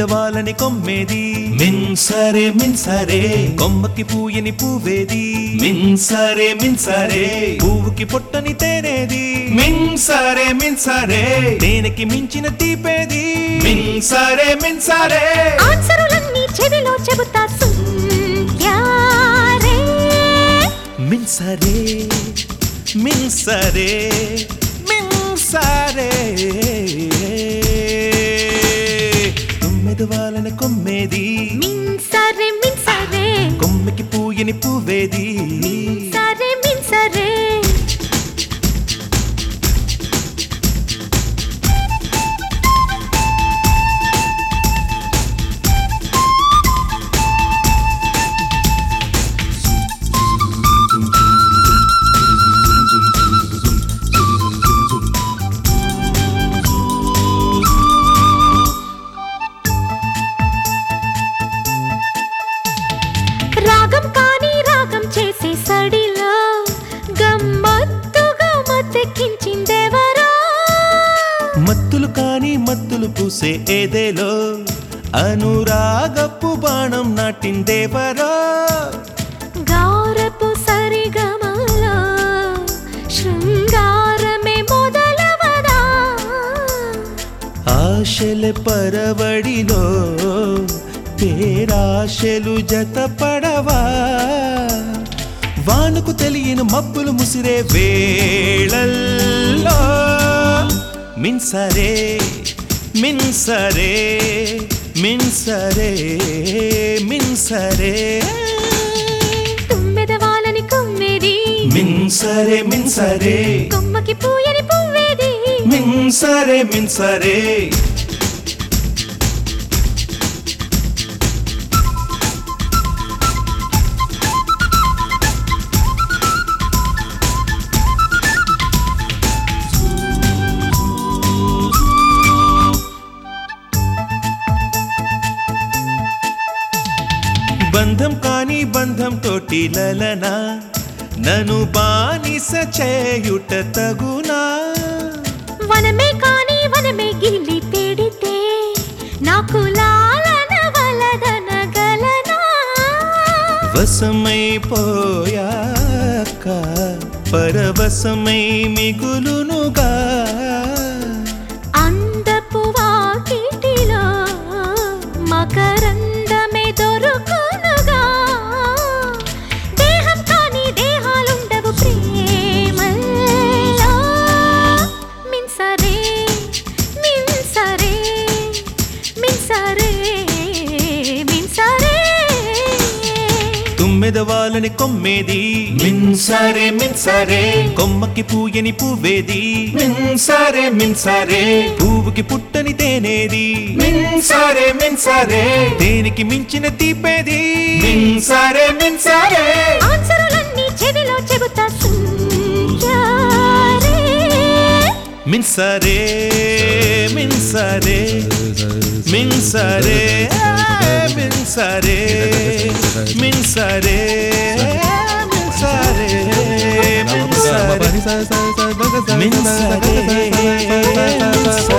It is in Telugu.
తుమ్మెద వాళ్ళని కొమ్మేది మిన్సరే మిన్సరే కొమ్మకి పూయని పువ్వేది మిన్సరే మిన్సరే పువ్వుకి పొట్టని తేనేది మిన్సరే మిన్సరే తేనెకి మించిన తీపేది మిన్సరే మిన్సరే ఆన్సరులన్నీ చెవిలో చెబుతా సుంద్యారే మిన్సరే మిన్సరే మిన్సరే తుమ్మెద వాళ్ళని కొమ్మేది మిన్సరే మిన్సరే కొమ్మెకి పూయని పువ్వేది సరే మిన్సరే రాగం కాని రాగం చేసే సడిలో గమ్మత్తుగా మత్తెక్కించిందెవరో మత్తులు కాని మత్తులు పూసే ఏదేలో అనురాగపు బాణం నాటిందేవరా గారపు సరిగమలో శృంగారమే మొదలవదా ఆశల పరవడిలో పేరాశలు జతపడవా వానుకు తెలియని మబ్బులు ముసిరే వేళల్లో మిన్సరే మిన్సరే మిన్సరే మిన్సరే తుమ్మెద వాళ్ళని కొమ్మేది మిన్సరే మిన్సరే కొమ్మకి పూయని పువ్వేది మిన్సరే మిన్సరే బంధం కాని బంధం తోటి లలన నన్ను బానిస చేయుట తగునా వనమే కాని వనమే గిల్లి పెడితే నాకు లాలన వలదనగలనా వశమైపోయాక పరవశమై మిగులునుగా అందపు వాకిటిలో మకరందమే దొరుకునుగా దేహం కాని దేహాలుండవు ప్రేమలో మిన్సరే మిన్సరే మిన్సరే మిన్సరే తుమ్మెద వాళ్ళని కొమ్మేది మిన్సరే మిన్సరే కొమ్మకి పూయని పువ్వేది మిన్సరే మిన్సరే పువ్వుకి పుట్టని తేనేది మిన్సరే మిన్సరే దేనికి మించిన తీపేది మిన్సరే మిన్సరే ఆన్సరులన్నీ చెవిలో చెబుతా సుందరే మిన్సరే మిన్సరే మిన్సరే మిన్సరే మిన్సరే మిన్సరే మిన్సరే మిన్సరే